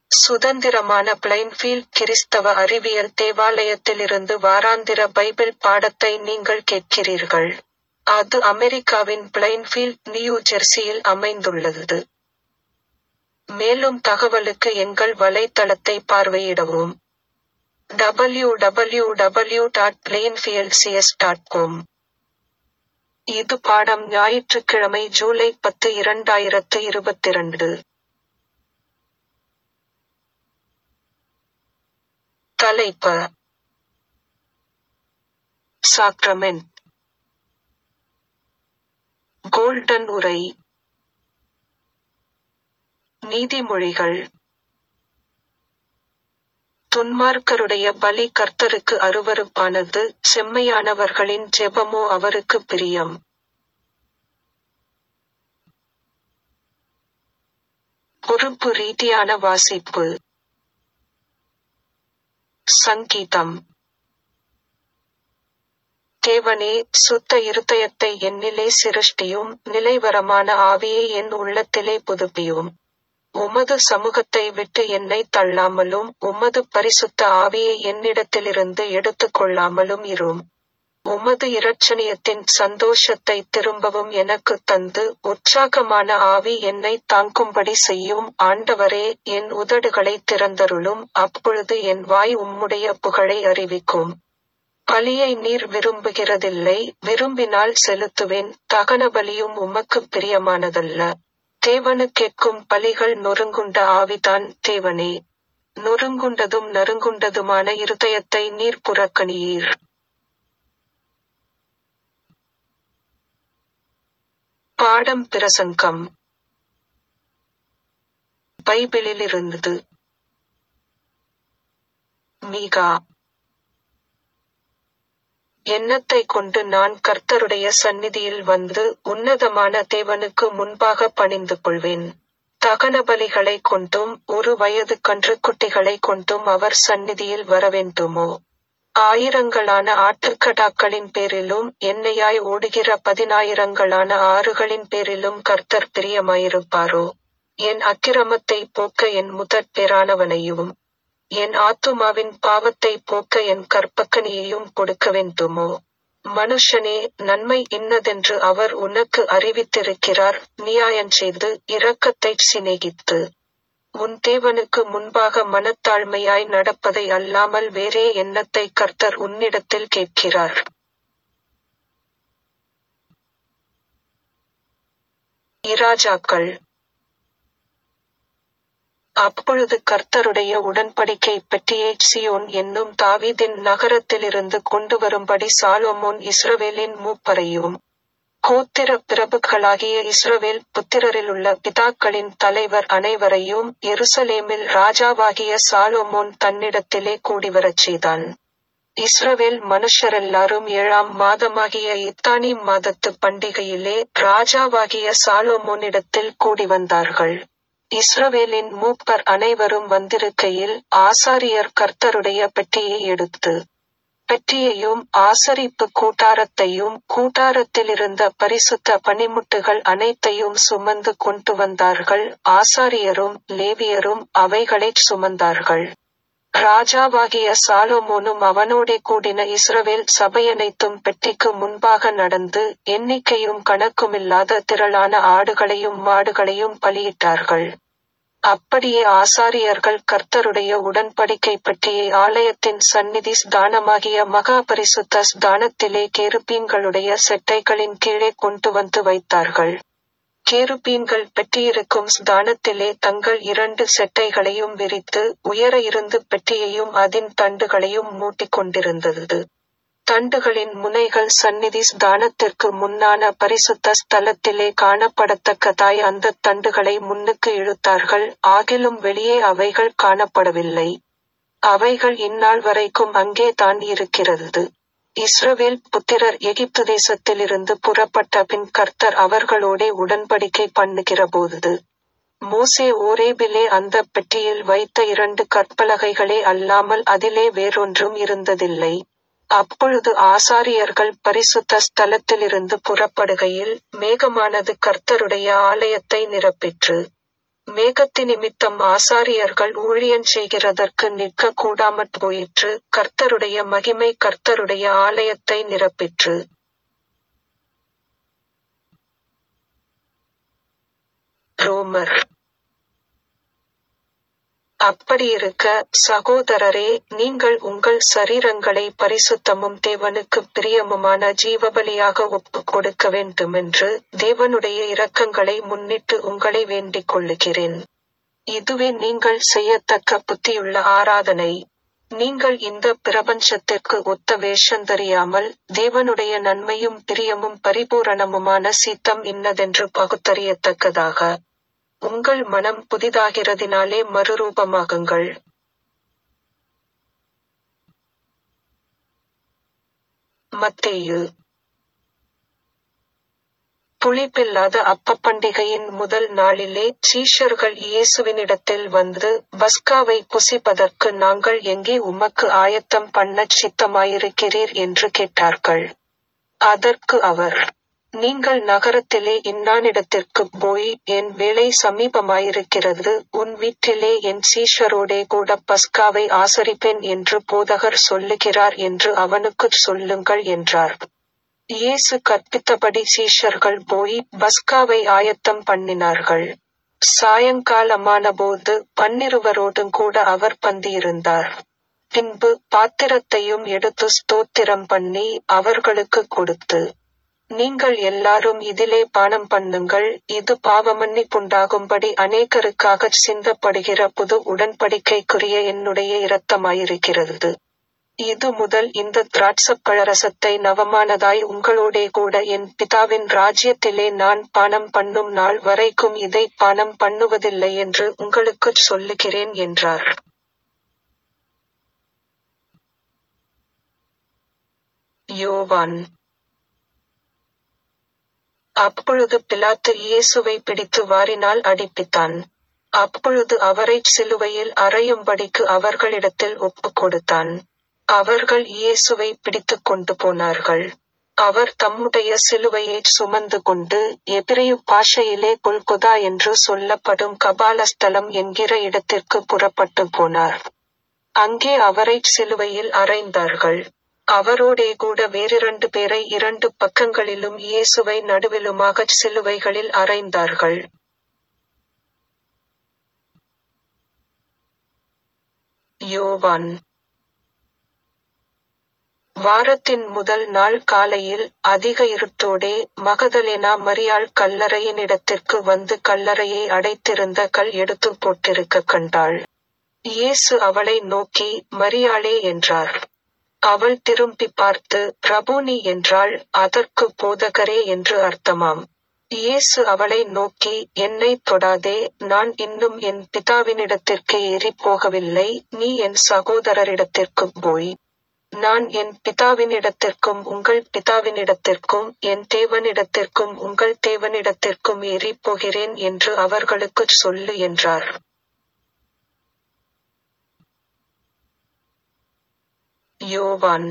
சுதந்திரமான பிளைன்ஃபீல்ட் கிறிஸ்தவ அறிவியல் தேவாலயத்திலிருந்து வாராந்திர பைபிள் பாடத்தை நீங்கள் கேட்கிறீர்கள். அது அமெரிக்காவின் பிளைன்ஃபீல்ட் நியூ ஜெர்சியில் அமைந்துள்ளது. மேலும் தகவலுக்கு எங்கள் வலைத்தளத்தை பார்வையிடவும். www.plainfieldcs.com இது பாடம் ஞாயிற்றுக்கிழமை ஜூலை பத்து இரண்டாயிரத்து இருபத்திரண்டு. தலைப்ப சாக்ரமென்ட் கோல்டன் உரை நீதிமொழிகள் துன்மார்க்கருடைய பலி கர்த்தருக்கு அருவருப்பானது செம்மையானவர்களின் ஜெபமோ அவருக்குப் பிரியம். பொறுப்பு ரீதியான வாசிப்பு சங்கீதம் தேவனே சுத்த இருதயத்தை என்னிலே சிருஷ்டியும் நிலைவரமான ஆவியை என் உள்ளத்திலே புதுப்பியும். உமது சமூகத்தை விட்டு என்னைத் தள்ளாமலும் உமது பரிசுத்த ஆவியை என்னிடத்திலிருந்து எடுத்துக் கொள்ளாமலும் இரும். உமது இரட்சணியத்தின் சந்தோஷத்தை திரும்பவும் எனக்குத் தந்து உற்சாகமான ஆவி என்னைத் தாங்கும்படி செய்யும் ஆண்டவரே என் உதடுகளைத் திறந்தருளும் அப்பொழுது என் வாய் உம்முடைய புகழை அறிவிக்கும். பலியை நீர் விரும்புகிறதில்லை விரும்பினால் செலுத்துவேன் தகனபலியும் உமக்குப் பிரியமானதல்ல. தேவனுக்கேற்கும் பலிகள் நொறுங்குண்ட ஆவிதான் தேவனே. நொறுங்குண்டதும் நறுங்குண்டதுமான இருதயத்தை நீர் புறக்கணியீர். பாடம் பிரசங்கம் பைபிளிலிருந்து மீகா எண்ணத்தைக் கொண்டு நான் கர்த்தருடைய சந்நிதியில் வந்து உன்னதமான தேவனுக்கு முன்பாக பணிந்து கொள்வேன். தகனபலிகளைக் கொண்டும் ஒரு வயது கன்றுக்குட்டிகளைக் கொண்டும் அவர் சந்நிதியில் வரவேண்டுமோ? ஆயிரங்களான ஆட்டுக்கடாக்களின் பேரிலும் எண்ணெயாய் ஓடுகிற பதினாயிரங்களான ஆறுகளின் பேரிலும் கர்த்தர் பிரியமாயிருப்பாரோ? என் அக்கிரமத்தைப் போக்க என் முதற் பேறானவனையும் என் ஆத்துமாவின் பாவத்தைப் போக்க என் கர்ப்பக்கனியையும் கொடுக்கவேண்டுமோ? மனுஷனே நன்மை இன்னதென்று அவர் உனக்கு அறிவித்திருக்கிறார் நியாயஞ்செய்து இரக்கத்தைச் சிநேகித்து. உன் தேவனுக்கு முன்பாக மனத்தாழ்மையாய் நடப்பதை அல்லாமல் வேறே என்னத்தைக் கர்த்தர் உன்னிடத்தில் கேட்கிறார்? இராஜாக்கள் அப்பொழுது கர்த்தருடைய உடன்படிக்கைப் பெட்டியைச் சீயோன் என்னும் தாவீதின் நகரத்திலிருந்து கொண்டுவரும்படி சாலொமோன் இஸ்ரவேலின் மூப்பரையும் கோத்திர பிரபுக்களாகிய இஸ்ரவேல் புத்திரரிலுள்ள பிதாக்களின் தலைவர் அனைவரையும் எருசலேமில் ராஜாவாகிய சாலொமோன் தன்னிடத்திலே கூடிவரச் செய்தான். இஸ்ரவேல் மனுஷரெல்லாரும் ஏழாம் மாதமாகிய இத்தானீம் மாதத்துப் பண்டிகையிலே ராஜாவாகிய சாலொமோனிடத்தில் கூடிவந்தார்கள். இஸ்ரவேலின் மூப்பர் அனைவரும் வந்திருக்கையில் ஆசாரியர் கர்த்தருடைய பெட்டியை எடுத்து பெட்டியையும் ஆசரிப்பு கூட்டாரத்தையும் கூட்டாரத்திலிருந்த பரிசுத்த பணிமுட்டுகள் அனைத்தையும் சுமந்து கொண்டு வந்தார்கள் ஆசாரியரும் லேவியரும் அவைகளைச் சுமந்தார்கள். ராஜாவாகிய சாலொமோனும் அவனோடே கூடின இஸ்ரவேல் சபையனைத்தும் பெட்டிக்கு முன்பாக நடந்து எண்ணிக்கையும் கணக்குமில்லாத திரளான ஆடுகளையும் மாடுகளையும் பலியிட்டார்கள். அப்படியே ஆசாரியர்கள் கர்த்தருடைய உடன்படிக்கைப் பெட்டியை ஆலயத்தின் சந்நிதி ஸ்தானமாகிய மகா பரிசுத்த ஸ்தானத்திலே கேருபீன்களுடைய செட்டைகளின் கீழே கொண்டு வந்து வைத்தார்கள். கேருபீன்கள் பெட்டியிருக்கும் ஸ்தானத்திலே தங்கள் இரண்டு செட்டைகளையும் விரித்து உயர இருந்து பெட்டியையும் அதின் தண்டுகளையும் மூட்டிக் கொண்டிருந்தது. தண்டுகளின் முனைகள் சந்நிதி ஸ்தானத்திற்கு முன்னான பரிசுத்த ஸ்தலத்திலே காணப்படத்தக்கதாய் அந்தத் தண்டுகளை முன்னுக்கு இழுத்தார்கள் ஆகிலும் வெளியே அவைகள் காணப்படவில்லை. அவைகள் இந்நாள் வரைக்கும் அங்கே தான் இருக்கிறது. இஸ்ரவேல் புத்திரர் எகிப்து தேசத்திலிருந்து புறப்பட்ட பின் கர்த்தர் அவர்களோடே உடன்படிக்கை பண்ணுகிறபோது மோசே ஓரேபிலே அந்தப் பெட்டியில் வைத்த இரண்டு கற்பலகைகளே அல்லாமல் அதிலே வேறொன்றும் இருந்ததில்லை. அப்பொழுது ஆசாரியர்கள் பரிசுத்த ஸ்தலத்திலிருந்து புறப்படுகையில் மேகமானது கர்த்தருடைய ஆலயத்தை நிரப்பிற்று. மேகத்தினிமித்தம் ஆசாரியர்கள் ஊழியன் செய்கிறதற்கு நிற்க கூடாமற் போயிற்று கர்த்தருடைய மகிமை கர்த்தருடைய ஆலயத்தை நிரப்பிற்று ரோமர் அப்படியிருக்க சகோதரரே நீங்கள் உங்கள் சரீரங்களை பரிசுத்தமும் தேவனுக்கு பிரியமுமான ஜீவபலியாக ஒப்புக் கொடுக்க வேண்டுமென்று தேவனுடைய இரக்கங்களை முன்னிட்டு உங்களை வேண்டிக் கொள்ளுகிறேன் இதுவே நீங்கள் செய்யத்தக்க புத்தியுள்ள ஆராதனை நீங்கள் இந்த பிரபஞ்சத்திற்கு ஒத்த வேஷந்தறியாமல் தேவனுடைய நன்மையும் பிரியமும் பரிபூரணமுமான சித்தம் இன்னதென்று பகுத்தறியத்தக்கதாக உங்கள் மனம் புதிதாகிறதினாலே மறுரூபமாகுங்கள் மத்தேயு புளிப்பில்லாத அப்பப் பண்டிகையின் முதல் நாளிலே சீஷர்கள் இயேசுவினிடத்தில் வந்து பஸ்காவை புசிப்பதற்கு நாங்கள் எங்கே உமக்கு ஆயத்தம் பண்ணச் சித்தமாயிருக்கிறீர் என்று கேட்டார்கள் அதற்கு அவர் நீங்கள் நகரத்திலே இன்னானிடத்திற்குப் போய் என் வேலை சமீபமாயிருக்கிறது உன் வீட்டிலே என் சீஷரோடே கூட பஸ்காவை ஆசரிப்பேன் என்று போதகர் சொல்லுகிறார் என்று அவனுக்குச் சொல்லுங்கள் என்றார் இயேசு கற்பித்தபடி சீஷர்கள் போய் பஸ்காவை ஆயத்தம் பண்ணினார்கள் சாயங்காலமானபோது பன்னிருவரோடும் கூட அவர் பந்தியிருந்தார் பின்பு பாத்திரத்தையும் எடுத்து ஸ்தோத்திரம் பண்ணி அவர்களுக்கு கொடுத்து நீங்கள் எல்லாரும் இதிலே பானம் பண்ணுங்கள் இது பாவமன்னிப்புண்டாகும்படி அநேகருக்காகச் சிந்தப்படுகிற புது உடன்படிக்கைக்குரிய என்னுடைய இரத்தமாயிருக்கிறது இது முதல் இந்த திராட்சப் பழரசத்தை நவமானதாய் உங்களோடே கூட என் பிதாவின் ராஜ்யத்திலே நான் பானம் பண்ணும் நாள் வரைக்கும் இதை பானம் பண்ணுவதில்லை என்று உங்களுக்குச் சொல்லுகிறேன் என்றார் யோவான் அப்பொழுது பிலாத்து இயேசுவை பிடித்து வாரினால் அடிப்பித்தான் அப்பொழுது அவரைச் சிலுவையில் அறையும்படிக்கு அவர்களிடத்தில் ஒப்புக் கொடுத்தான் அவர்கள் இயேசுவை பிடித்துக் கொண்டு போனார்கள் அவர் தம்முடைய சிலுவையைச் சுமந்து கொண்டு எபிரேயு பாஷையிலே கொல்கொதா என்று சொல்லப்படும் கபாலஸ்தலம் என்கிற இடத்திற்கு புறப்பட்டு போனார் அங்கே அவரைச் சிலுவையில் அறைந்தார்கள் அவரோடே கூட வேறிரண்டு பேரை இரண்டு பக்கங்களிலும் இயேசுவை நடுவிலுமாகச் சிலுவைகளில் அறைந்தார்கள் யோவான் வாரத்தின் முதல் நாள் காலையில் அதிக இருட்டோடே மகதலேனா மரியாள் கல்லறையினிடத்திற்கு வந்து கல்லறையை அடைத்திருந்த கல் எடுத்து போட்டிருக்க கண்டாள் இயேசு அவளை நோக்கி மரியாளே என்றார் அவள் திரும்பி பார்த்து பிரபுனி என்றாள் அதற்கு போதகரே என்று அர்த்தமாம் இயேசு அவளை நோக்கி என்னை தொடாதே நான் இன்னும் என் பிதாவினிடத்திற்கு ஏறிப் போகவில்லை நீ என் சகோதரரிடத்திற்கு போய் நான் என் பிதாவினிடத்திற்கும் உங்கள் பிதாவினிடத்திற்கும் என் தேவனிடத்திற்கும் உங்கள் தேவனிடத்திற்கும் ஏறிப் போகிறேன் என்று அவர்களுக்குச் சொல்லு என்றார் யோவான்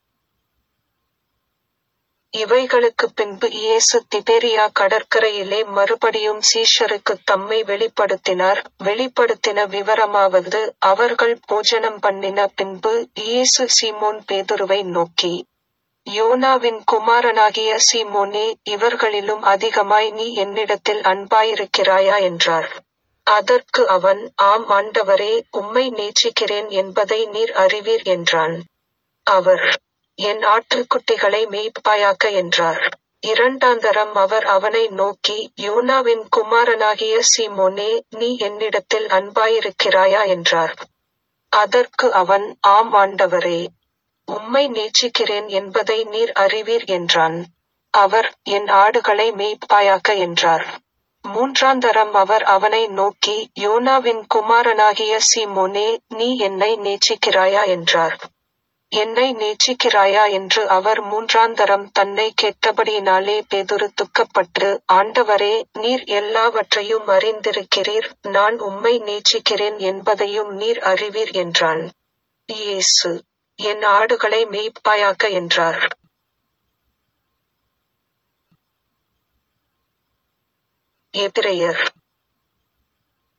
இவைகளுக்கு பின்பு இயேசு திபேரியா கடற்கரையிலே மறுபடியும் சீஷருக்கு தம்மை வெளிப்படுத்தினார் வெளிப்படுத்தின விவரமாவது அவர்கள் போஜனம் பண்ணின பின்பு இயேசு சீமோன் பேதுருவை நோக்கி யோனாவின் குமாரனாகிய சீமோனே இவர்களிலும் அதிகமாய் நீ என்னிடத்தில் அன்பாயிருக்கிறாயா என்றார் அதற்கு அவன் ஆம் ஆண்டவரே உம்மை நேசிக்கிறேன் என்பதை நீர் அறிவீர் என்றான் அவர் என் ஆட்டுக்குட்டிகளை மேய்ப்பாயாக்க என்றார் இரண்டாந்தரம் அவர் அவனை நோக்கி யோனாவின் குமாரனாகிய சீமோனே நீ என்னிடத்தில் அன்பாயிருக்கிறாயா என்றார் அதற்கு அவன் ஆம் ஆண்டவரே உம்மை நேசிக்கிறேன் என்பதை நீர் அறிவீர் என்றான் அவர் என் ஆடுகளை மேய்ப்பாயாக்க என்றார் மூன்றாந்தரம் அவர் அவனை நோக்கி யோனாவின் குமாரனாகிய சீமோனே நீ என்னை நேசிக்கிறாயா என்றார் என்னை நேசிக்கிறாயா என்று அவர் மூன்றாந்தரம் தன்னை கேட்டபடியினாலே பேதுரு துக்கப்பட்டு ஆண்டவரே நீர் எல்லாவற்றையும் அறிந்திருக்கிறீர் நான் உம்மை நேசிக்கிறேன் என்பதையும் நீர் அறிவீர் என்றான் இயேசு என் ஆடுகளை மேய்ப்பாயாக்க என்றார் எபிரெயர்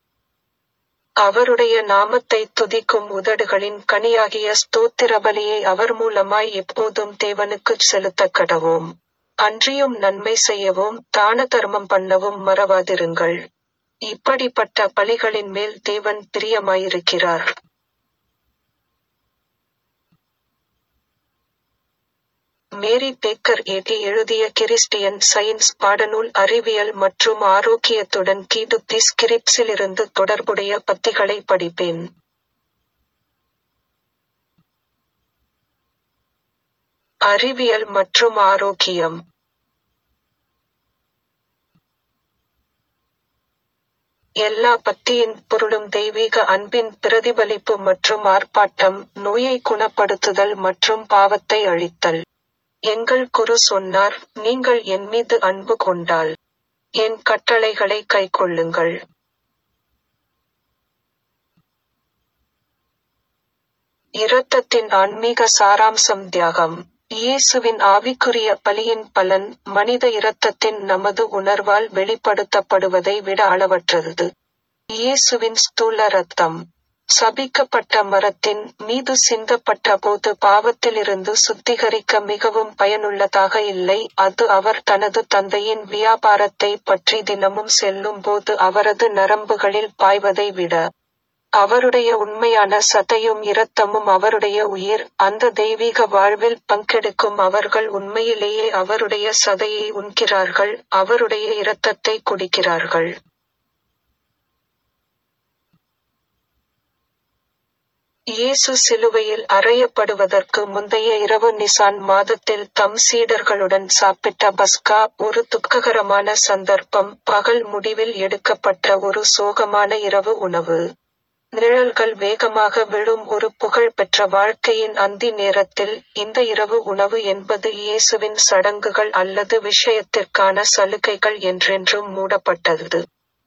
அவருடைய நாமத்தை துதிக்கும் உதடுகளின் கனியாகிய ஸ்தோத்திர பலியை அவர் மூலமாய் எப்போதும் தேவனுக்குச் செலுத்தக் கடவோம் அன்றியும் நன்மை செய்யவும் தான தர்மம் பண்ணவும் மறவாதிருங்கள் இப்படிப்பட்ட பலிகளின் மேல் தேவன் பிரியமாயிருக்கிறார் மேரி பேக்கர் ஏடி எழுதிய கிறிஸ்டியன் சயின்ஸ் பாடநூல் அறிவியல் மற்றும் ஆரோக்கியத்துடன் கீடுத்தி ஸ்கிரிப்ஸிலிருந்து தொடர்புடைய பத்திகளை படிப்பேன் அறிவியல் மற்றும் ஆரோக்கியம் எல்லா பத்தியின் பொருளும் தெய்வீக அன்பின் பிரதிபலிப்பு மற்றும் ஆர்ப்பாட்டம் நோயை குணப்படுத்துதல் மற்றும் பாவத்தை அழித்தல் எங்கள் குரு சொன்னார் நீங்கள் என் மீது அன்பு கொண்டால் என் கட்டளைகளை கைக்கொள்ளுங்கள் இரத்தத்தின் ஆன்மீக சாராம்சம் தியாகம் இயேசுவின் ஆவிக்குரிய பலியின் பலன் மனித இரத்தத்தின் நமது உணர்வால் வெளிப்படுத்தப்படுவதை விட அளவற்றது இயேசுவின் ஸ்தூல இரத்தம் சபிக்கப்பட்ட மரத்தின் மீது சிந்தப்பட்ட போது பாவத்திலிருந்து சுத்திகரிக்க மிகவும் பயனுள்ளதாக இல்லை அது அவர் தனது தந்தையின் வியாபாரத்தை பற்றி தினமும் செல்லும் போது அவரது நரம்புகளில் பாய்வதை விட அவருடைய உண்மையான சதையும் இரத்தமும் அவருடைய உயிர் அந்த தெய்வீக வாழ்வில் பங்கெடுக்கும் அவர்கள் உண்மையிலேயே அவருடைய சதையை உண்கிறார்கள் அவருடைய இரத்தத்தை குடிக்கிறார்கள் இயேசு சிலுவையில் அறையப்படுவதற்கு முந்தைய இரவு நிசான் மாதத்தில் தம் சீடர்களுடன் சாப்பிட்ட பஸ்கா ஒரு துக்ககரமான சந்தர்ப்பம் பகல் முடிவில் எடுக்கப்பட்ட ஒரு சோகமான இரவு உணவு நிழல்கள் வேகமாக விழும் ஒரு புகழ்பெற்ற வாழ்க்கையின் அந்தி நேரத்தில் இந்த இரவு உணவு என்பது இயேசுவின் சடங்குகள் அல்லது விஷயத்திற்கான சலுகைகள் என்றென்றும் மூடப்பட்டது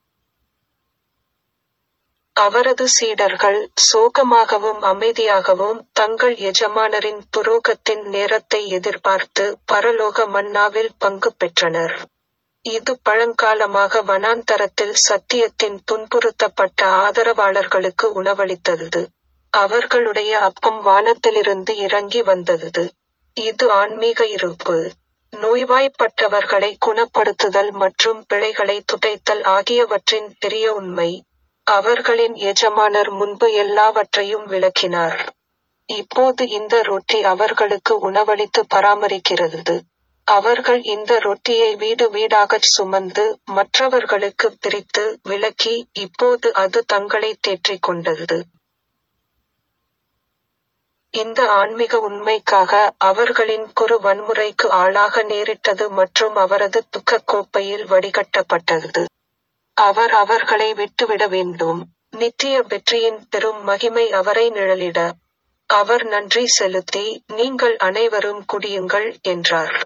அவரது சீடர்கள் சோகமாகவும் அமைதியாகவும் தங்கள் எஜமானரின் புரோகத்தின் நேரத்தை எதிர்பார்த்து பரலோக மன்னாவில் பங்கு பெற்றனர் இது பழங்காலமாக வனாந்தரத்தில் சத்தியத்தின் துன்புறுத்தப்பட்ட ஆதரவாளர்களுக்கு உணவளித்தது அவர்களுடைய அப்பம் வானத்திலிருந்து இறங்கி வந்தது இது ஆன்மீக இருப்பு நோய்வாய்ப்பட்டவர்களை குணப்படுத்துதல் மற்றும் பிழைகளை துடைத்தல் ஆகியவற்றின் பெரிய உண்மை அவர்களின் எஜமானர் முன்பு எல்லாவற்றையும் விளக்கினார் இப்போது இந்த ரொட்டி அவர்களுக்கு உணவளித்து பராமரிக்கிறது அவர்கள் இந்த ரொட்டியை வீடு வீடாகச் சுமந்து மற்றவர்களுக்கு பிரித்து விளக்கி இப்போது அது தங்களை தேற்றிக் கொண்டது இந்த ஆன்மீக உண்மைக்காக அவர்களின் குறு வன்முறைக்கு ஆளாக நேரிட்டது மற்றும் அவரது துக்க கோப்பையில் வடிகட்டப்பட்டது அவர் அவர்களை விட்டுவிட வேண்டும் நித்திய வெற்றியின் பெரும் மகிமை அவரை நிழலிட அவர் நன்றி செலுத்தி நீங்கள் அனைவரும் குடியுங்கள் என்றார்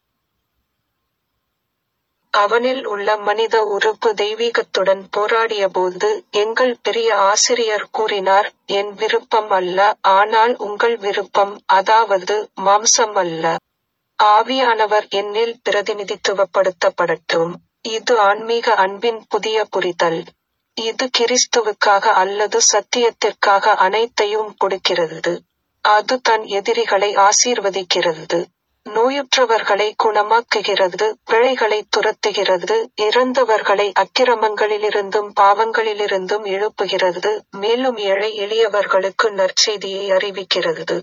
அவனில் உள்ள மனித உறுப்பு தெய்வீகத்துடன் போராடியபோது எங்கள் பெரிய ஆசிரியர் கூறினார் என் விருப்பம் அல்ல ஆனால் உங்கள் விருப்பம் அதாவது மாம்சம் அல்ல ஆவியானவர் என்னில் பிரதிநிதித்துவப்படுத்தப்படட்டும் இது ஆன்மீக அன்பின் புதிய புரிதல் இது கிறிஸ்துவுக்காக அல்லது சத்தியத்திற்காக அனைத்தையும் கொடுக்கிறது அது தன் எதிரிகளை ஆசீர்வதிக்கிறது நோயுற்றவர்களை குணமாக்குகிறது பிழைகளை துரத்துகிறது இறந்தவர்களை அக்கிரமங்களிலிருந்தும் பாவங்களிலிருந்தும் எழுப்புகிறது மேலும் ஏழை எளியவர்களுக்கு நற்செய்தியை அறிவிக்கிறது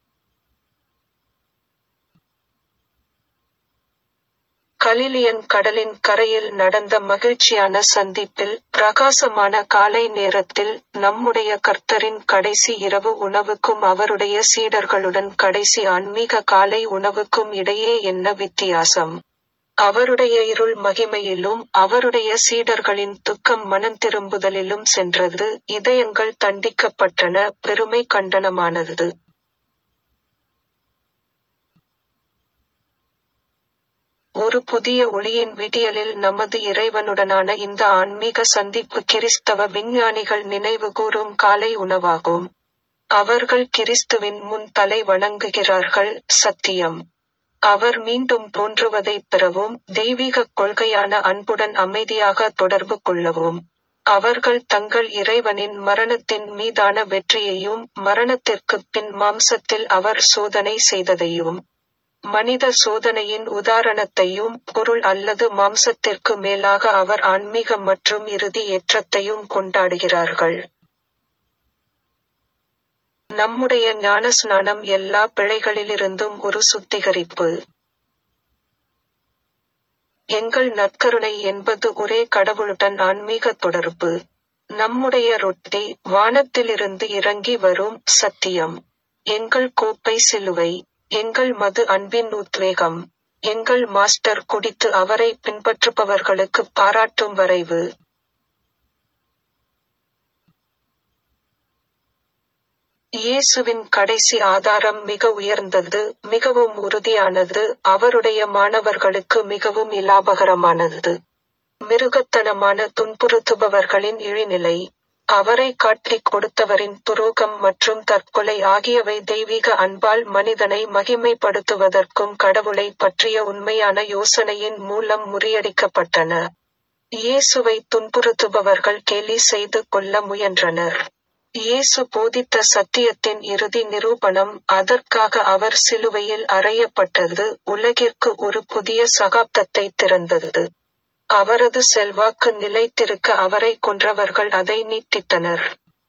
கலிலியன் கடலின் கரையில் நடந்த மகிழ்ச்சியான சந்திப்பில் பிரகாசமான காலை நேரத்தில் நம்முடைய கர்த்தரின் கடைசி இரவு உணவுக்கும் அவருடைய சீடர்களுடன் கடைசி ஆன்மீக காலை உணவுக்கும் இடையே என்ன வித்தியாசம் அவருடைய இருள் மகிமையிலும் அவருடைய சீடர்களின் துக்கம் மனம் திரும்புதலிலும் சென்றது இதயங்கள் தண்டிக்கப்பட்டன பெருமை கண்டனமானது ஒரு புதிய ஒளியின் விடியலில் நமது இறைவனுடனான இந்த ஆன்மீக சந்திப்பு கிறிஸ்தவ விஞ்ஞானிகள் நினைவுகூரும் காலை உணவாகும் அவர்கள் கிறிஸ்துவின் முன் தலை வணங்குகிறார்கள் சத்தியம் அவர் மீண்டும் தோன்றுவதைப் பெறவும் தெய்வீக கொள்கையான அன்புடன் அமைதியாக தொடர்பு கொள்ளவும் அவர்கள் தங்கள் இறைவனின் மரணத்தின் மீதான வெற்றியையும் மரணத்திற்குப் பின் மாம்சத்தில் அவர் சோதனை செய்ததையும் மனித சோதனையின் உதாரணத்தையும் பொருள் அல்லது மாம்சத்திற்கு மேலாக அவர் ஆன்மீக மற்றும் இறுதி ஏற்றத்தையும் கொண்டாடுகிறார்கள் நம்முடைய ஞானஸ்நானம் எல்லா பிழைகளிலிருந்தும் ஒரு சுத்திகரிப்பு எங்கள் நற்கருணை என்பது ஒரே கடவுளுடன் ஆன்மீக தொடர்பு நம்முடைய ரொட்டி வானத்திலிருந்து இறங்கி வரும் சத்தியம் எங்கள் கோப்பை சிலுவை எங்கள் மது அன்பின் உத்வேகம் எங்கள் மாஸ்டர் குடித்து அவரை பின்பற்றுபவர்களுக்கு பாராட்டும் வரைவு இயேசுவின் கடைசி ஆதாரம் மிக உயர்ந்தது மிகவும் உறுதியானது அவருடைய மாணவர்களுக்கு மிகவும் இலாபகரமானது மிருகத்தனமான துன்புறுத்துபவர்களின் இழிநிலை அவரை காட்டிக் கொடுத்தவரின் துரோகம் மற்றும் தற்கொலை ஆகியவை தெய்வீக அன்பால் மனிதனை மகிமைப்படுத்துவதற்கும் கடவுளை பற்றிய உண்மையான யோசனையின் மூலம் முறியடிக்கப்பட்டன இயேசுவை துன்புறுத்துபவர்கள் கேலி செய்து கொள்ள முயன்றனர் இயேசு போதித்த சத்தியத்தின் இறுதி நிரூபணம் அதற்காக அவர் சிலுவையில் அறையப்பட்டது உலகிற்கு ஒரு புதிய சகாப்தத்தை திறந்தது அவரது செல்வாக்கு நிலைத்திருக்க அவரை கொன்றவர்கள் அதை நீட்டித்தனர்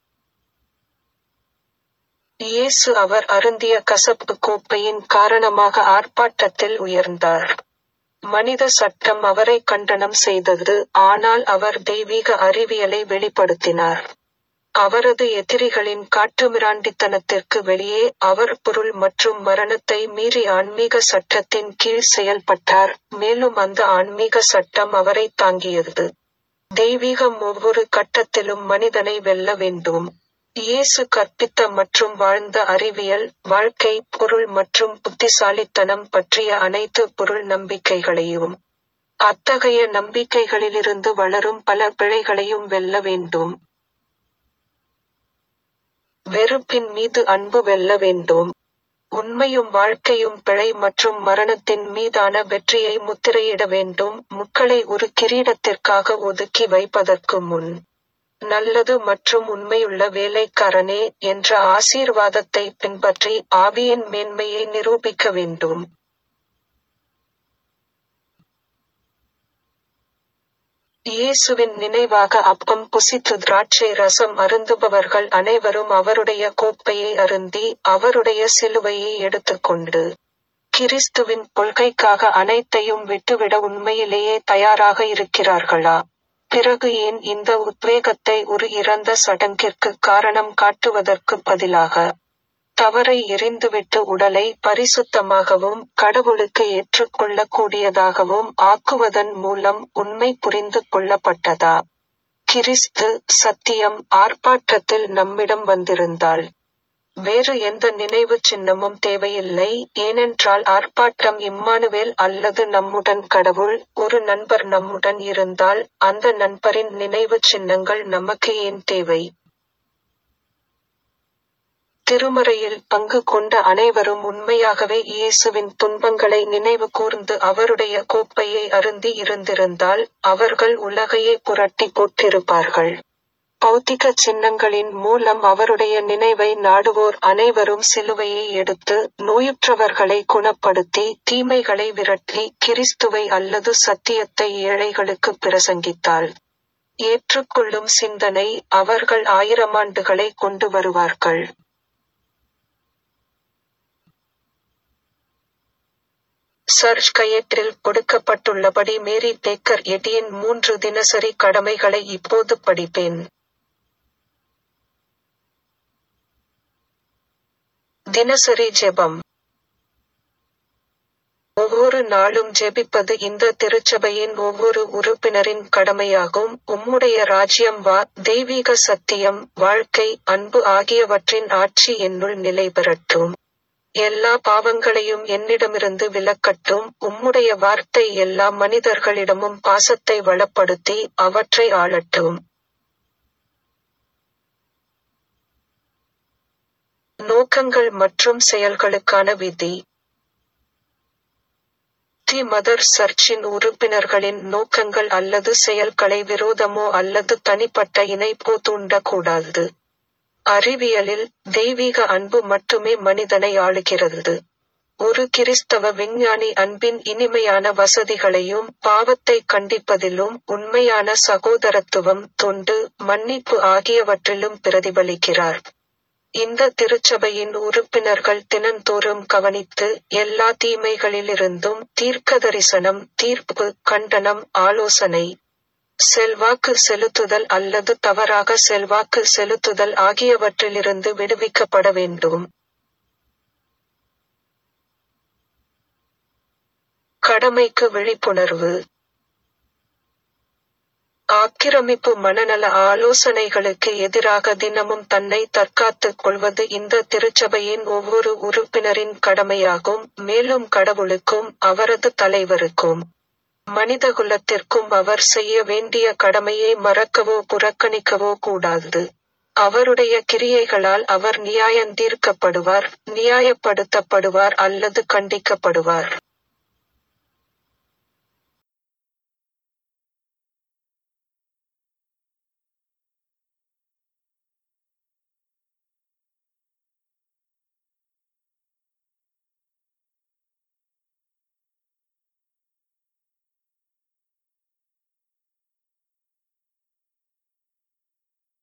இயேசு அவர் அருந்திய கசப்பு கோப்பையின் காரணமாக ஆர்ப்பாட்டத்தில் உயர்ந்தார் மனித சட்டம் அவரை கண்டனம் செய்தது ஆனால் அவர் தெய்வீக அறிவியலை வெளிப்படுத்தினார் அவரது எதிரிகளின் காட்டுமிராண்டித்தனத்திற்கு வெளியே அவர் பொருள் மற்றும் மரணத்தை மீறி ஆன்மீக சட்டத்தின் கீழ் செயல்பட்டார் மேலும் அந்த ஆன்மீக சட்டம் அவரை தாங்கியது தெய்வீகம் ஒவ்வொரு கட்டத்திலும் மனிதனை வெல்ல வேண்டும் இயேசு கற்பித்த மற்றும் வாழ்ந்த அறிவியல் வாழ்க்கை பொருள் மற்றும் புத்திசாலித்தனம் பற்றிய அனைத்து பொருள் நம்பிக்கைகளையும் அத்தகைய நம்பிக்கைகளிலிருந்து வளரும் பல பிழைகளையும் வெல்ல வேண்டும் வெறுப்பின் மீது அன்பு வெல்ல வேண்டும் உண்மையும் வாழ்க்கையும் பிழை மற்றும் மரணத்தின் மீதான வெற்றியை முத்திரையிட வேண்டும் முக்களை ஒரு கிரீடத்திற்காக ஒதுக்கி வைப்பதற்கு முன் நல்லது மற்றும் உண்மையுள்ள வேலைக்காரனே என்ற ஆசீர்வாதத்தை பின்பற்றி ஆவியின் மேன்மையை நிரூபிக்க வேண்டும் இயேசுவின் நினைவாக அப்பம் புசித்து திராட்சை ரசம் அருந்துபவர்கள் அனைவரும் அவருடைய கோப்பையை அருந்தி அவருடைய சிலுவையை எடுத்துக்கொண்டு கிறிஸ்துவின் கொள்கைக்காக அனைத்தையும் விட்டுவிட உண்மையிலேயே தயாராக இருக்கிறார்களா பிறகு ஏன் இந்த உத்வேகத்தை ஒரு இறந்த சடங்கிற்கு காரணம் காட்டுவதற்கு பதிலாக தவறை எரிந்துவிட்டு உடலை பரிசுத்தமாகவும் கடவுளுக்கு ஏற்றுக்கொள்ளக்கூடியதாகவும் ஆக்குவதன் மூலம் உண்மை புரிந்து கொள்ளப்பட்டதா கிறிஸ்து சத்தியம் ஆர்ப்பாட்டத்தில் நம்மிடம் வந்திருந்தாள் வேறு எந்த நினைவு சின்னமும் தேவையில்லை ஏனென்றால் ஆர்ப்பாட்டம் இம்மானுவேல் அல்லது நம்முடன் கடவுள் ஒரு நண்பர் நம்முடன் இருந்தால் அந்த நண்பரின் நினைவு சின்னங்கள் நமக்கு ஏன் தேவை திருமறையில் பங்கு கொண்ட அனைவரும் உண்மையாகவே இயேசுவின் துன்பங்களை நினைவு கூர்ந்து அவருடைய கோப்பையை அருந்தி இருந்திருந்தால் அவர்கள் உலகையே புரட்டி போட்டிருப்பார்கள் பௌத்திக சின்னங்களின் மூலம் அவருடைய நினைவை நாடுவோர் அனைவரும் சிலுவையை எடுத்து நோயுற்றவர்களை குணப்படுத்தி தீமைகளை விரட்டி கிறிஸ்துவை அல்லது சத்தியத்தை ஏழைகளுக்கு பிரசங்கித்தாள் ஏற்றுக்கொள்ளும் சிந்தனை அவர்கள் ஆயிரமாண்டுகளை கொண்டு வருவார்கள் சர்ச் கையேட்டில் கொடுக்கப்பட்டுள்ளபடி மேரி பேக்கர் எடியின் மூன்று தினசரி கடமைகளை இப்போது படிப்பேன் தினசரி ஜெபம் ஒவ்வொரு நாளும் ஜெபிப்பது இந்த திருச்சபையின் ஒவ்வொரு உறுப்பினரின் கடமையாகும் உம்முடைய ராஜ்யம் வா தெய்வீக சத்தியம் வாழ்க்கை அன்பு ஆகியவற்றின் ஆட்சி என்னுள் நிலை பெறட்டும் எல்லா பாவங்களையும் என்னிடமிருந்து விலக்கட்டும் உம்முடைய வார்த்தை எல்லா மனிதர்களிடமும் பாசத்தை வளப்படுத்தி அவற்றை ஆளட்டும் நோக்கங்கள் மற்றும் செயல்களுக்கான விதி தி மதர் சர்ச்சின் உறுப்பினர்களின் நோக்கங்கள் அல்லது செயல்களை விரோதமோ அல்லது தனிப்பட்ட இணைப்போ தூண்டக்கூடாது. அறிவியலில், தெய்வீக அன்பு மட்டுமே மனிதனை ஆளுகிறது. ஒரு கிறிஸ்தவ விஞ்ஞானி அன்பின் இனிமையான வசதிகளையும் பாவத்தைக் கண்டிப்பதிலும் உண்மையான சகோதரத்துவம் தொண்டு மன்னிப்பு ஆகியவற்றிலும் பிரதிபலிக்கிறார். இந்த திருச்சபையின் உறுப்பினர்கள் தினந்தோறும் கவனித்து எல்லா தீமைகளிலிருந்தும் தீர்க்கதரிசனம் தீர்ப்பு கண்டனம் ஆலோசனை செல்வாக்கு செலுத்துதல் அல்லது தவறாக செல்வாக்கு செலுத்துதல் ஆகியவற்றிலிருந்து விடுவிக்கப்பட வேண்டும். கடமைக்கு விழிப்புணர்வு ஆக்கிரமிப்பு மனநல ஆலோசனைகளுக்கு எதிராக தினமும் தன்னை தற்காத்துக் கொள்வது இந்த திருச்சபையின் ஒவ்வொரு உறுப்பினரின் கடமையாகும் மேலும் கடவுளுக்கும் அவரது தலைவருக்கும் மனிதகுலத்திற்கும் அவர் செய்ய வேண்டிய கடமையை மறக்கவோ புறக்கணிக்கவோ கூடாது. அவருடைய கிரியைகளால் அவர் நியாயந்தீர்க்கப்படுவார் நியாயப்படுத்தப்படுவார் அல்லது கண்டிக்கப்படுவார்.